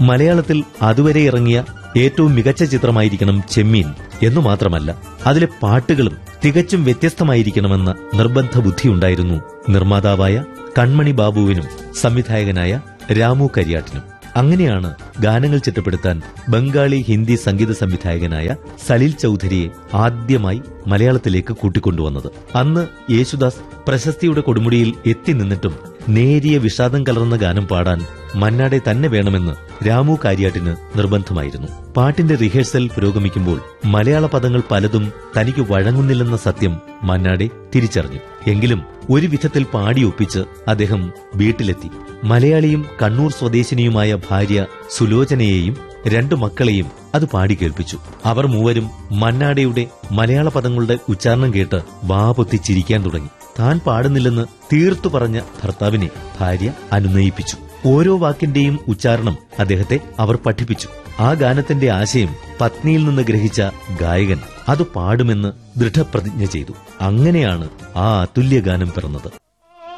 മലയാളത്തിൽ അതുവരെ ഇറങ്ങിയ ഏറ്റവും മികച്ച ചിത്രമായിരിക്കണം ചെമ്മീൻ എന്നു മാത്രമല്ല അതിലെ പാട്ടുകളും തികച്ചും വ്യത്യസ്തമായിരിക്കണമെന്ന നിർബന്ധ ബുദ്ധിയുണ്ടായിരുന്നു നിർമ്മാതാവായ കൺമണി ബാബുവിനും സംവിധായകനായ രാമു കരിയാട്ടിനും അങ്ങനെയാണ് ഗാനങ്ങൾ ചിട്ടപ്പെടുത്താൻ ബംഗാളി ഹിന്ദി സംഗീത സംവിധായകനായ സലിൽ ചൌധരിയെ ആദ്യമായി മലയാളത്തിലേക്ക് കൂട്ടിക്കൊണ്ടുവന്നത് അന്ന് യേശുദാസ് പ്രശസ്തിയുടെ കൊടുമുടിയിൽ എത്തി നിന്നിട്ടും നേരിയ വിഷാദം കലർന്ന ഗാനം പാടാൻ മന്നാടെ തന്നെ വേണമെന്ന് രാമു കാര്യാട്ടിന് നിർബന്ധമായിരുന്നു പാട്ടിന്റെ റിഹേഴ്സൽ പുരോഗമിക്കുമ്പോൾ മലയാള പദങ്ങൾ പലതും തനിക്ക് വഴങ്ങുന്നില്ലെന്ന സത്യം മന്നാടെ തിരിച്ചറിഞ്ഞു എങ്കിലും ഒരു വിധത്തിൽ പാടിയൊപ്പിച്ച് അദ്ദേഹം വീട്ടിലെത്തി മലയാളിയും കണ്ണൂർ സ്വദേശിനിയുമായ ഭാര്യ സുലോചനയെയും രണ്ടു മക്കളെയും അത് പാടി കേൾപ്പിച്ചു അവർ മൂവരും മന്നാടയുടെ മലയാള പദങ്ങളുടെ ഉച്ചാരണം കേട്ട് വാപൊത്തി ചിരിക്കാൻ തുടങ്ങി താൻ പാടുന്നില്ലെന്ന് തീർത്തു പറഞ്ഞ ഭർത്താവിനെ ഭാര്യ അനുനയിപ്പിച്ചു ഓരോ വാക്കിന്റെയും ഉച്ചാരണം അദ്ദേഹത്തെ അവർ പഠിപ്പിച്ചു ആ ഗാനത്തിന്റെ ആശയം പത്നിയിൽ നിന്ന് ഗ്രഹിച്ച ഗായകൻ അത് പാടുമെന്ന് ദൃഢപ്രതിജ്ഞ ചെയ്തു അങ്ങനെയാണ് ആ അതുല്യ ഗാനം പിറന്നത്